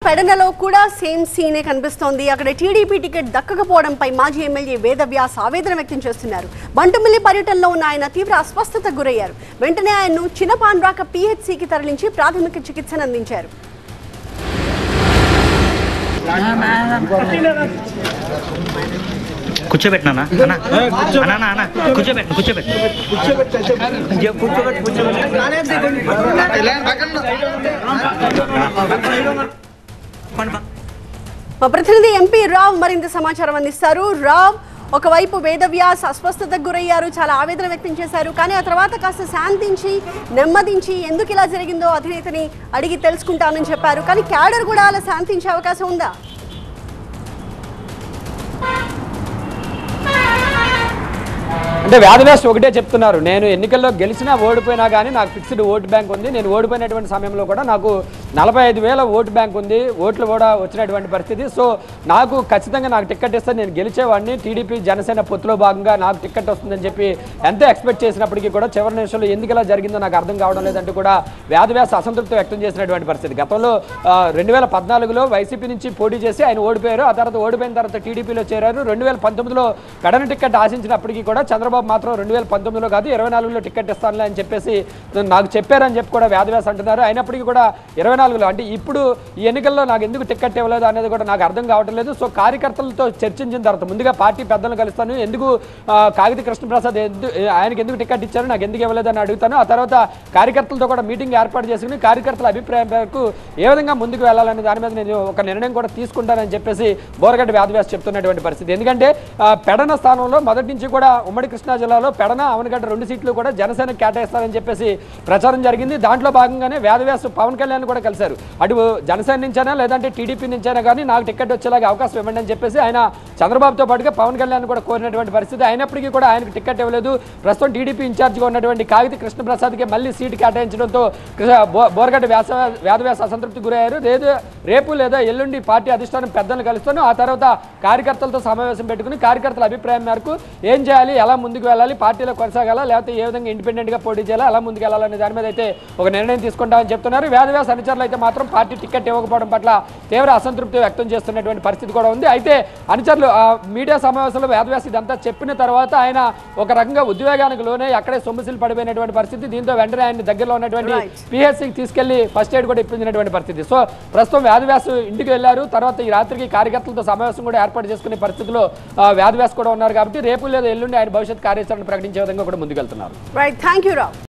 పెడనలో కూడా సేమ్ సీనే కనిపిస్తోంది అక్కడ టీడీపీ టికెట్ దక్కకపోవడంపై మాజీ ఎమ్మెల్యే వేదవ్యాస్ ఆవేదన వ్యక్తం చేస్తున్నారు బంటుమిల్లి పర్యటనలో ఉన్న ఆయన తీవ్ర అస్వస్థతకు గురయ్యారు వెంటనే ఆయన్ను చిన్నపాన్రాక పీహెచ్సీకి తరలించి ప్రాథమిక చికిత్సను అందించారు కూర్చోబెట్టినా అన్న అన్న అన్న కూర్చోబెట్టు కూర్చోబెట్టు కూర్చోబెట్టు కూర్చోబెట్టు మా ప్రతినిధి ఎంపీ రావ్ మరింత సమాచారం అందిస్తారు రావ్ ఒకవైపు వేదవ్యాస్ అస్వస్థతకు గురయ్యారు చాలా ఆవేదన వ్యక్తం చేశారు కానీ ఆ తర్వాత కాస్త శాంతించి నెమ్మదించి ఎందుకు ఇలా జరిగిందో అధినేతని అడిగి తెలుసుకుంటానని చెప్పారు కానీ క్యాడర్ కూడా అలా శాంతించే అవకాశం ఉందా అంటే వ్యాధివ్యాస్ ఒకటే చెప్తున్నారు నేను ఎన్నికల్లో గెలిచినా ఓడిపోయినా కానీ నాకు ఫిక్స్డ్ ఓటు బ్యాంక్ ఉంది నేను ఓడిపోయినటువంటి సమయంలో కూడా నాకు నలభై ఐదు వేల ఓటు బ్యాంక్ ఉంది ఓట్లు కూడా వచ్చినటువంటి పరిస్థితి సో నాకు ఖచ్చితంగా నాకు టికెట్ ఇస్తే నేను గెలిచేవాడిని టీడీపీ జనసేన పొత్తులో భాగంగా నాకు టికెట్ వస్తుందని చెప్పి ఎంత ఎక్స్పెక్ట్ చేసినప్పటికీ కూడా చివరి నిమిషంలో ఎందుకు ఇలా జరిగిందో నాకు అర్థం కావడం లేదంటూ కూడా వ్యాధివ్యాస అసంతృప్తి వ్యక్తం చేసినటువంటి పరిస్థితి గతంలో రెండు వేల పద్నాలుగులో వైసీపీ నుంచి పోటీ చేసి ఆయన ఓడిపోయారు ఆ తర్వాత ఓడిపోయిన తర్వాత టీడీపీలో చేరారు రెండు వేల పంతొమ్మిదిలో పెడన టికెట్ ఆశించినప్పటికీ కూడా చంద్రబాబు మాత్రం రెండు వేల పంతొమ్మిదిలో కాదు ఇరవై నాలుగులో టికెట్ ఇస్తానులే అని చెప్పేసి నాకు చెప్పారని చెప్పి కూడా వ్యాధివ్యాస అంటున్నారు అయినప్పటికీ కూడా ఇరవై నాలుగులో అంటే ఇప్పుడు ఈ ఎన్నికల్లో నాకు ఎందుకు టికెట్ ఇవ్వలేదు అనేది కూడా నాకు అర్థం కావటం లేదు సో కార్యకర్తలతో చర్చించిన తర్వాత ముందుగా పార్టీ పెద్దలను కలుస్తాను ఎందుకు ఆ, కాగిత కృష్ణప్రసాద్ ఎందు ఆయనకి ఎందుకు టికెట్ ఇచ్చారు నాకు ఎందుకు ఇవ్వలేదు అని అడుగుతాను ఆ తర్వాత కార్యకర్తలతో కూడా మీటింగ్ ఏర్పాటు చేసుకుని కార్యకర్తల అభిప్రాయం మేరకు ఏ విధంగా ముందుకు వెళ్ళాలనే దాని మీద నేను ఒక నిర్ణయం కూడా తీసుకుంటానని చెప్పేసి బోరగడ్డ వ్యాధివ్యాస చెప్తున్నటువంటి పరిస్థితి ఎందుకంటే ఆ, పెడన స్థానంలో మొదటి నుంచి కూడా ఉమ్మడి కృష్ణా జిల్లాలో పెడన అవనగడ్డ రెండు సీట్లు కూడా జనసేన కేటాయిస్తారని చెప్పేసి ప్రచారం జరిగింది దాంట్లో భాగంగానే వేదవ్యాస్ పవన్ కళ్యాణ్ కూడా కలిశారు అటు జనసేన నుంచైనా లేదంటే టీడీపీ నుంచైనా కానీ నాకు టికెట్ వచ్చేలాగా అవకాశం ఇవ్వండి అని చెప్పేసి ఆయన చంద్రబాబుతో పాటుగా పవన్ కళ్యాణ్ కూడా కోరినటువంటి పరిస్థితి అయినప్పటికీ కూడా ఆయనకు టికెట్ ఇవ్వలేదు ప్రస్తుతం టీడీపీ ఇన్ఛార్జిగా ఉన్నటువంటి కాగిత కృష్ణప్రసాద్కి మళ్ళీ సీటు కేటాయించడంతో కృష్ణ- బో- బోరగడ్డ వ్యాస వేదవ్యాస అసంతృప్తి గురయ్యారు లేదు రేపు లేదా ఎల్లుండి పార్టీ అధిష్టానం పెద్దలను కలుస్తాను ఆ తర్వాత కార్యకర్తలతో సమావేశం పెట్టుకుని కార్యకర్తల అభిప్రాయం మేరకు ఏం చేయాలి ఎలా ముందుకు వెళ్ళాలి పార్టీలో కొనసాగాలా లేకపోతే ఏ విధంగా ఇండిపెండెంట్ గా పోటీ చేయాలా ఎలా ముందుకు వెళ్ళాలనే దాని మీద అయితే ఒక నిర్ణయం తీసుకుంటామని చెప్తున్నారు వేదవ్యాస అనుచరులు అయితే మాత్రం పార్టీ టికెట్ ఇవ్వకపోవడం పట్ల తీవ్ర అసంతృప్తి వ్యక్తం చేస్తున్నటువంటి పరిస్థితి కూడా ఉంది అయితే అనుచరులు ఆ మీడియా సమావేశంలో వేదవ్యాస్ ఇదంతా చెప్పిన తర్వాత ఆయన ఒక రకంగా ఉద్వేగానికి లోనే అక్కడే సొమ్ముసిలు పడిపోయినటువంటి పరిస్థితి దీంతో వెంటనే ఆయన దగ్గరలో ఉన్నటువంటి Right. పిహెచ్సికి తీసుకెళ్లి ఫస్ట్ ఎయిడ్ కూడా ఇప్పించినటువంటి పరిస్థితి సో ప్రస్తుతం వ్యాధివ్యాస్ ఇంటికి వెళ్ళారు తర్వాత ఈ రాత్రికి కార్యకర్తలతో సమావేశం కూడా ఏర్పాటు చేసుకునే పరిస్థితిలో ఆ, వ్యాధివ్యాస్ కూడా ఉన్నారు కాబట్టి రేపు లేదా ఎల్లుండి ఆయన భవిష్యత్ కార్యాచరణ ప్రకటించే విధంగా కూడా ముందుకెళ్తున్నారు రైట్ థ్యాంక్ యూ రావ్